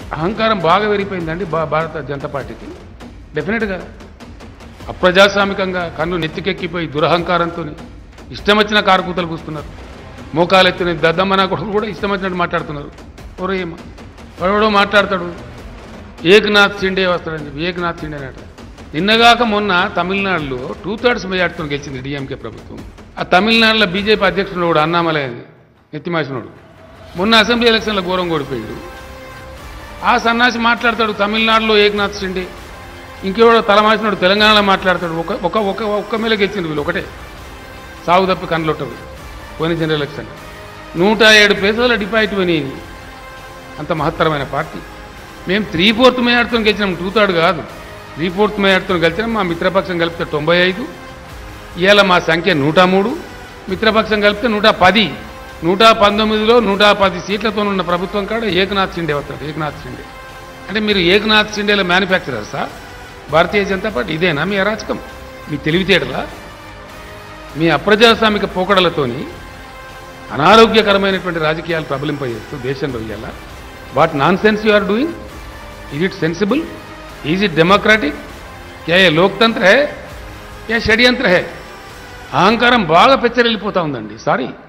అహంకారం బాగా పెరిగిపోయిందండి భా భారత జనతా పార్టీకి డెఫినెట్గా అప్రజాస్వామికంగా కన్ను నెత్తికెక్కిపోయి దురహంకారంతో ఇష్టం వచ్చిన కారుకూతలు కూస్తున్నారు మోకాలు ఎత్తున దద్దమ్మ నా కొడుకు కూడా ఇష్టం వచ్చినట్టు మాట్లాడుతున్నారు ఒరేయమ్మ వాడెవడో మాట్లాడతాడు ఏకనాథ్ షిండే వస్తాడని చెప్పి ఏకనాథ్ షిండే అన్నట నిన్నగాక మొన్న తమిళనాడులో టూ థర్డ్స్ మెజార్టీతో గెలిచింది డిఎంకే ప్రభుత్వం ఆ తమిళనాడులో బీజేపీ అధ్యక్షుడు కూడా అన్నామలై నెత్తిమాసినోడు మొన్న అసెంబ్లీ ఎలక్షన్లో ఘోరం ఓడిపోయాడు ఆ సన్నాసి మాట్లాడతాడు తమిళనాడులో ఏకనాథ్ షిండే ఇంకెవడో తలమాసినోడు తెలంగాణలో మాట్లాడతాడు ఒక ఒక ఒక ఒక్క మేల గెలిచింది వీళ్ళు ఒకటే సాగు తప్పి కళ్ళొట్టరు పోయిన జనరల్ ఎలక్షన్ నూట ఏడు పేసల డిపాజిట్ పోయినాయి అంత మహత్తరమైన పార్టీ మేము త్రీ ఫోర్త్ మేయాడుతో గెలిచినాం టూ థర్డ్ కాదు త్రీ ఫోర్త్ మేయాడుతో గెలిచినాం మా మిత్రపక్షం కలిపితే తొంభై ఐదు ఇవాళ మా సంఖ్య నూట మూడు మిత్రపక్షం కలిపితే నూట పది నూట పంతొమ్మిదిలో నూట పది సీట్లతో ఉన్న ప్రభుత్వం కాడ ఏకనాథ్ షిండే వస్తాడు ఏకనాథ్ షిండే అంటే మీరు ఏకనాథ్ షిండేల మ్యానుఫ్యాక్చరర్సా భారతీయ జనతా పార్టీ ఇదేనా మీ అరాచకం మీ తెలివితేటలా మీ అప్రజాస్వామిక పోకడలతోని అనారోగ్యకరమైనటువంటి రాజకీయాలు ప్రబలింపజేస్తూ దేశంలో ఇవాళ what nonsense you are doing is it sensible is it democratic యా ఏ లోక్తంత్ర హే యా షడ్యంత్ర హే అహంకారం బాగా పెచ్చరిల్లిపోతా ఉందండి సారీ